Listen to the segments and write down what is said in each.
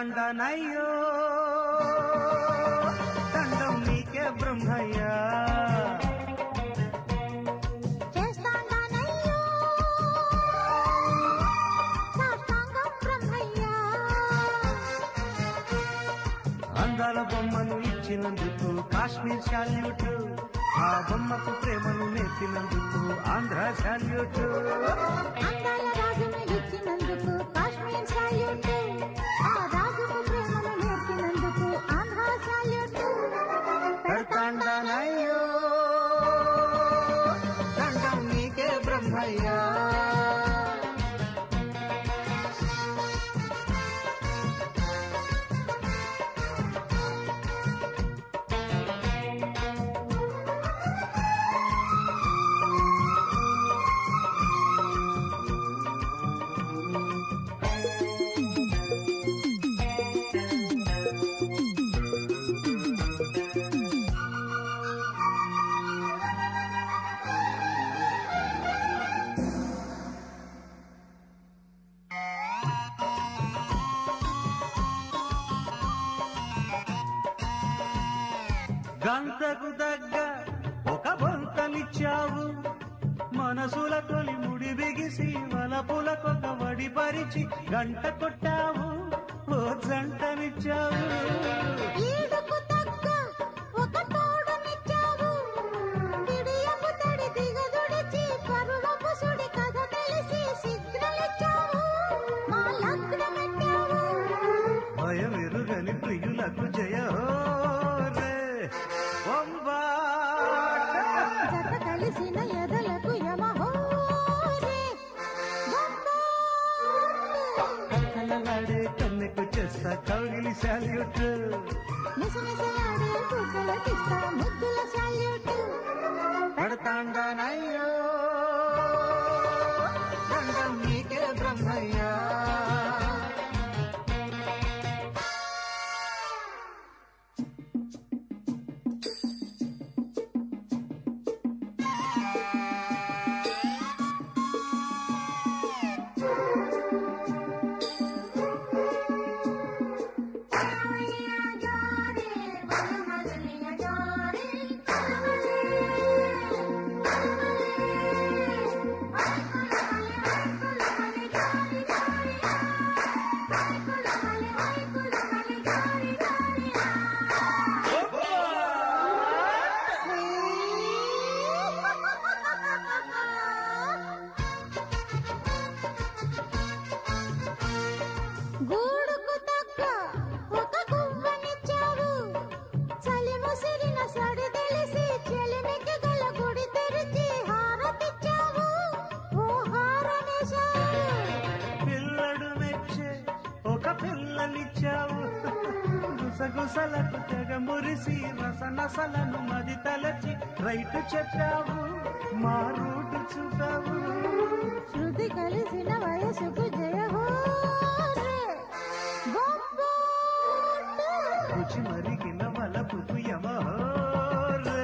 పెడతాండనయ్యో దండం నీకే బ్రహ్మయ్యా చేస్తానయ్యో సాష్టాంగం బ్రహ్మయ్యా అందాల బొమ్మను ఇచ్చినందుకు కాశ్మీర్ శాల్యూట్ ఆ బొమ్మకు ప్రేమను నేర్పినందుకు ఆంధ్ర శాల్యూట్ అందాల రాజును ఇచ్చినందుకు కాశ్మీర్ సాల్యూట్ ఆ రాజుకు ప్రేమను నేర్పినందుకు ఆంధ్ర సాల్యూట్ పెడతాండనయ్యో దండం నీకే బ్రహ్మయ్యా గంతకు దగ్గ ఒక బొంతనిచ్చావు మనసుల తొలి ముడి బిగిసి వలపులకొక వడి పరిచి గంట కొట్టావు ఓ జంటనిచ్చావు ఈడుకు తగ్గ ఒక తోడునిచ్చావు విడియపు తడి దిగదుడిచి పరువపు సుడి కథ తెలిసి సిగ్నలిచ్చావు మా లగ్నమెట్టావు భయమెరుగని ప్రియులకు జయ హో రే బొంబాట. జత కలిసిన ఎదలకు యమహోరే కలలాడే కన్నెకు చేస్తా కౌగిలి శాల్యూట్ మిసమిసలాడే కుక్కలకిస్తా ముద్దుల సాల్యూట్ పడతాండనయ్యో దండం నీకే బ్రహ్మయ్యా గూడుకు తగ్గ ఒక గువ్వనిచ్చావు చలి ముసిరిన సడి తెలిసి చెలిమికి గల గుడి తెరిచి హారతిచ్చావు ఓ హారనేశావు పిల్లడు మెచ్చే ఒక పిల్లనిచ్చావు గుసగుసలకు తెగ మురిసి రసనసలను మది తలచి రైట్ చెప్పావు మా రూటు చూపావు శృతి కలిసిన వయసుకు జయ హో రే బొబ్బోటు. రుచి మరిగిన వలపుకు యమహోరే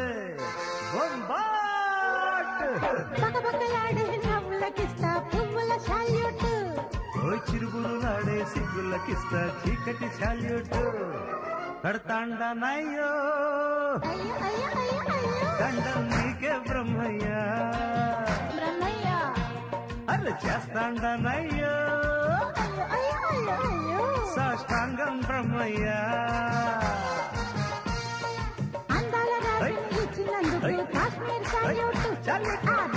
బొంబాట్ పకపకలాడే నవ్వులకిస్తా పువ్వుల సాల్యూట్ ఓ చిరుగులు నాడే సిగ్గులకిస్తా చీకటి శాల్యూట్ కడతాండనయ్యో అయ్యో అయ్యో అయ్యో అయ్యో దండం నీకే బ్రహ్మయ్యా బ్రహ్మయ్య అల్ల చేస్తాండనయ్యో అయ్యో అయ్యో అయ్యో అయ్యో సాష్టాంగం బ్రహ్మయ్యా అందాల రాజుని ఇచ్చినందుకు ఐ. Kashmir salute salute. ఆ